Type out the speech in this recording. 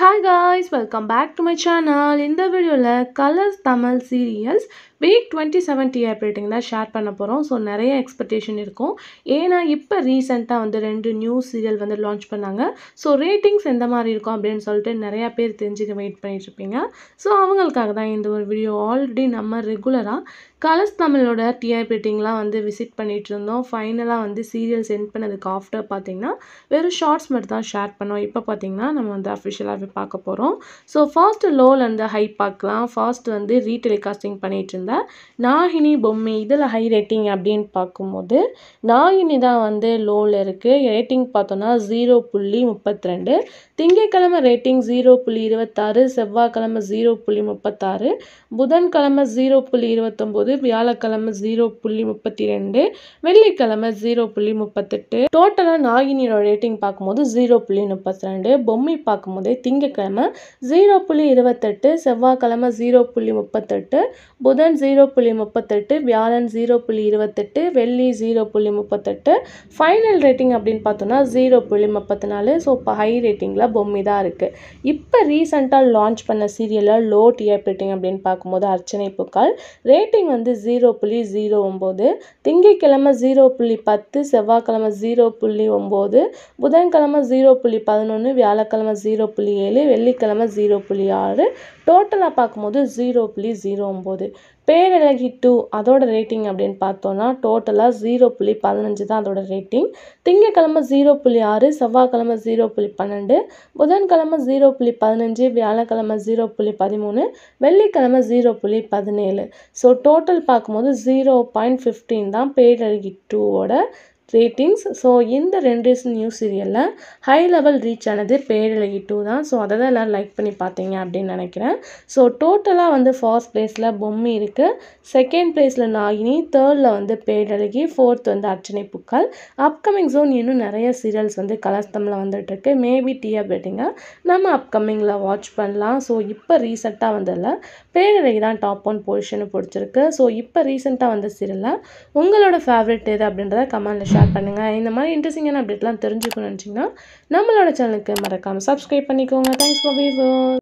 hi guys welcome back to my channel இந்த வீடியோவில் Colors Tamil serials week twenty seven TR rating தான் share பண்ண போகிறோம் ஸோ நிறைய எக்ஸ்பெக்டேஷன் இருக்கும் ஏன்னா இப்போ ரீசெண்டாக வந்து ரெண்டு நியூ சீரியல் வந்து லான்ச் பண்ணாங்க ஸோ ரேட்டிங்ஸ் எந்த மாதிரி இருக்கும் அப்படின்னு சொல்லிட்டு நிறையா பேர் தெரிஞ்சுக்க வெயிட் பண்ணிட்டு இருப்பீங்க ஸோ அவங்களுக்காக தான் இந்த ஒரு வீடியோ ஆல்ரெடி நம்ம ரெகுலராக கலர்ஸ் தமிழோட டிஆர் ரேட்டிங்லாம் வந்து விசிட் பண்ணிட்டு இருந்தோம் ஃபைனலாக வந்து சீரியல் சென்ட் பண்ணதுக்கு ஆஃப்டர் பார்த்தீங்கன்னா வெறும் ஷார்ட்ஸ் மட்டும் தான் ஷேர் பண்ணோம் இப்போ பார்த்தீங்கன்னா நம்ம வந்து அஃபிஷியலாகவே பார்க்க போகிறோம் ஸோ ஃபர்ஸ்ட் லோவில் இருந்து ஹை பார்க்கலாம் ஃபர்ஸ்ட் வந்து ரீடெலிகாஸ்டிங் பண்ணிட்டு இருந்த நாகினி பொம்மை இதில் ஹை ரேட்டிங் அப்படின்னு பார்க்கும்போது நாகினி தான் வந்து லோவில் இருக்குது ரேட்டிங் பார்த்தோன்னா ஜீரோ புள்ளி முப்பத்தி ரெண்டு திங்கட்கிழமை ரேட்டிங் ஜீரோ புள்ளி இருபத்தாறு செவ்வாய்க்கிழமை ஜீரோ புள்ளி முப்பத்தாறு புதன்கிழமை ஜீரோ புள்ளி இருபத்தொம்போது வியாழக்கிழமை ஜீரோ புள்ளி முப்பத்தி ரெண்டு வெள்ளிக்கிழமை ஜீரோ புள்ளி முப்பத்தெட்டு டோட்டலாக நாகினியோட ரேட்டிங் பார்க்கும்போது ஜீரோ புள்ளி முப்பத்தி ரெண்டு பொம்மை பார்க்கும்போது திங்கட்கிழமை ஜீரோ புள்ளி இருபத்தெட்டு செவ்வாய்க்கிழமை ஜீரோ புள்ளி முப்பத்தெட்டு புதன் ஜீரோ புள்ளி முப்பத்தெட்டு வியாழன் ஜீரோ புள்ளி இருபத்தெட்டு வெள்ளி ஜீரோ புள்ளி முப்பத்தெட்டு ஃபைனல் ரேட்டிங் அப்படின்னு பார்த்தோன்னா ஜீரோ புள்ளி முப்பத்தி நாலு ஸோ இப்போ ஹை ரேட்டிங்கில் பொம்மை தான் இருக்குது இப்போ ரீசெண்டாக லான்ச் பண்ண சீரியலில் லோ டிஆர் ரேட்டிங் அப்படின்னு பார்க்கும்போது அர்ச்சனை புக்கால் ரேட்டிங் வந்து ஜீரோ புள்ளி ஜீரோ ஒம்பது திங்கட்கிழமை ஜீரோ புள்ளி பத்து செவ்வாய்க்கிழமை ஜீரோ புள்ளி ஒம்பது புதன்கிழமை ஜீரோ புள்ளி பதினொன்று வியாழக்கிழமை ஜீரோ புள்ளி ஏழு வெள்ளிக்கிழமை ஜீரோ புள்ளி ஆறு டோட்டலாக பார்க்கும்போது ஜீரோ புள்ளி ஜீரோ ஒம்பது பேரழகி டூ அதோட ரேட்டிங் அப்படின்னு பார்த்தோன்னா டோட்டலாக ஜீரோ புள்ளி பதினஞ்சு தான் அதோட ரேட்டிங் திங்கக்கிழமை ஜீரோ புள்ளி ஆறு செவ்வாய்க்கிழமை ஜீரோ புள்ளி பன்னெண்டு புதன்கிழமை ஜீரோ புள்ளி பதினஞ்சு வியாழக்கிழமை ஜீரோ புள்ளி பதிமூணு வெள்ளிக்கிழமை ஜீரோ புள்ளி பதினேழு ஸோ டோட்டல் பார்க்கும்போது ஜீரோ பாயிண்ட் ஃபிஃப்டீன் தான் பேரழகி டூவோட ரேட்டிங்ஸ் ஸோ இந்த ரெண்டு நியூ சீரியலில் ஹை லெவல் ரீச் ஆனது பேரழகி டூ தான் ஸோ அதை தான் எல்லோரும் லைக் பண்ணி பார்த்தீங்க அப்படின்னு நினைக்கிறேன் ஸோ டோட்டலாக வந்து ஃபர்ஸ்ட் ப்ளேஸில் பொம்மை இருக்குது செகண்ட் ப்ளேஸில் நாகினி தேர்டில் வந்து பேரழகி ஃபோர்த் வந்து அர்ச்சனை புக்கால் அப்கமிங் ஜோன் இன்னும் நிறைய சீரியல்ஸ் வந்து கலர்ஸ் தமிழில் வந்துட்டுருக்கு மேபி டிஆர் ரேட்டிங்கை நம்ம அப்கமிங்கில் வாட்ச் பண்ணலாம் ஸோ இப்போ ரீசெண்டாக வந்ததில் பேரழகி தான் டாப் ஒன் பொசிஷனு பிடிச்சிருக்கு ஸோ இப்போ ரீசெண்டாக வந்த சீரியலில் உங்களோட ஃபேவரட் எது அப்படின்றத கமெண்ட்டில் ஷேர் பண்ணுங்கள் இந்த மாதிரி இன்ட்ரெஸ்டிங்கான அப்டேட்லாம் தெரிஞ்சுக்கணும்னு நினச்சிங்கன்னா நம்மளோட சேனலுக்கு மறக்காமல் சப்ஸ்கிரைப் பண்ணிக்கோங்க தேங்க்ஸ் ஃபார் வீவர்